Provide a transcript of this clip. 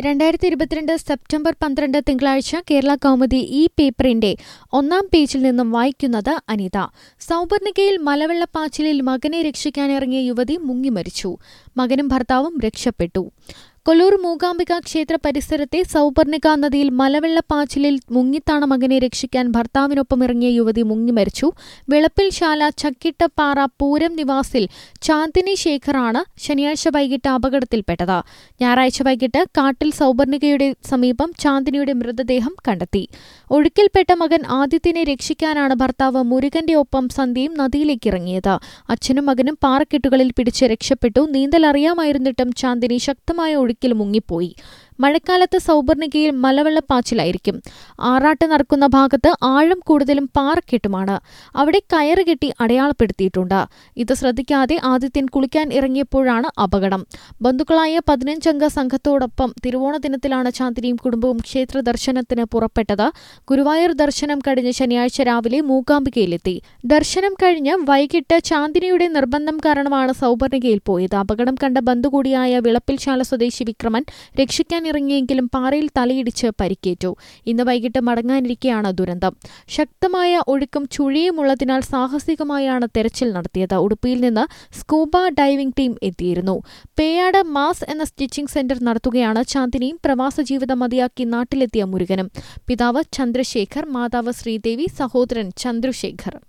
രണ്ടായിരത്തി ഇരുപത്തിരണ്ട് സെപ്റ്റംബർ പന്ത്രണ്ട് തിങ്കളാഴ്ച കേരള കൗമുദി ഈ പേപ്പറിന്റെ ഒന്നാം പേജിൽ നിന്നും വായിക്കുന്നത് അനിത സൗപർണികയിൽ മലവെള്ളപ്പാച്ചിലിൽ മകനെ രക്ഷിക്കാനിറങ്ങിയ യുവതി മുങ്ങിമരിച്ചു മകനും ഭർത്താവും രക്ഷപ്പെട്ടു കൊല്ലൂർ മൂകാംബിക ക്ഷേത്ര പരിസരത്തെ സൗപർണിക നദിയിൽ മലവെള്ളപ്പാച്ചിലിൽ മുങ്ങിത്താണ മകനെ രക്ഷിക്കാൻ ഭർത്താവിനൊപ്പം ഇറങ്ങിയ യുവതി മുങ്ങിമരിച്ചു വിളപ്പിൽശാല ചക്കിട്ടപ്പാറ പൂരം നിവാസിൽ ചാന്ദിനി ശേഖറാണ് ശനിയാഴ്ച വൈകിട്ട് അപകടത്തിൽപ്പെട്ടത് ഞായറാഴ്ച വൈകിട്ട് കാട്ടിൽ സൗപർണികയുടെ സമീപം ചാന്ദിനിയുടെ മൃതദേഹം കണ്ടെത്തി ഒഴുക്കിൽപ്പെട്ട മകൻ ആദിത്യനെ രക്ഷിക്കാനാണ് ഭർത്താവ് മുരുകന്റെ ഒപ്പം സന്ധ്യയും നദിയിലേക്ക് ഇറങ്ങിയത് അച്ഛനും മകനും പാറക്കെട്ടുകളിൽ പിടിച്ച് രക്ഷപ്പെട്ടു നീന്തൽ അറിയാമായിരുന്നിട്ടും ചാന്ദിനി ശക്തമായ ഒഴുക്കിൽ മുങ്ങിപ്പോയി മഴക്കാലത്ത് സൗപർണികയിൽ മലവെള്ളപ്പാച്ചിലായിരിക്കും ആറാട്ട് നടക്കുന്ന ഭാഗത്ത് ആഴം കൂടുതലും പാറക്കെട്ടുമാണ് അവിടെ കയറ് കെട്ടി അടയാളപ്പെടുത്തിയിട്ടുണ്ട് ഇത് ശ്രദ്ധിക്കാതെ ആദിത്യൻ കുളിക്കാൻ ഇറങ്ങിയപ്പോഴാണ് അപകടം ബന്ധുക്കളായ പതിനഞ്ചംഗ സംഘത്തോടൊപ്പം തിരുവോണ ദിനത്തിലാണ് ചാന്ദിനിയും കുടുംബവും ക്ഷേത്ര ദർശനത്തിന് പുറപ്പെട്ടത് ഗുരുവായൂർ ദർശനം കഴിഞ്ഞ് ശനിയാഴ്ച രാവിലെ മൂകാംബികയിലെത്തി ദർശനം കഴിഞ്ഞ് വൈകിട്ട് ചാന്ദിനിയുടെ നിർബന്ധം കാരണമാണ് സൗപർണികയിൽ പോയത് അപകടം കണ്ട ബന്ധു കൂടിയായ വിളപ്പിൽശാല സ്വദേശി വിക്രമൻ രക്ഷിക്കാൻ ഇറങ്ങിയെങ്കിലും പാറയിൽ തലയിടിച്ച് പരിക്കേറ്റു ഇന്ന് വൈകിട്ട് മടങ്ങാനിരിക്കെയാണ് ദുരന്തം ശക്തമായ ഒഴുക്കും ചുഴിയുമുള്ളതിനാൽ സാഹസികമായാണ് തെരച്ചിൽ നടത്തിയത് ഉടുപ്പിയിൽ നിന്ന് സ്കൂബ ഡൈവിംഗ് ടീം എത്തിയിരുന്നു പേയാട് മാസ് എന്ന സ്റ്റിച്ചിംഗ് സെന്റർ നടത്തുകയാണ് ചാന്ദിനിയും പ്രവാസ ജീവിതം മതിയാക്കി നാട്ടിലെത്തിയ മുരുകനും പിതാവ് ചന്ദ്രശേഖർ മാതാവ് ശ്രീദേവി സഹോദരൻ ചന്ദ്രശേഖർ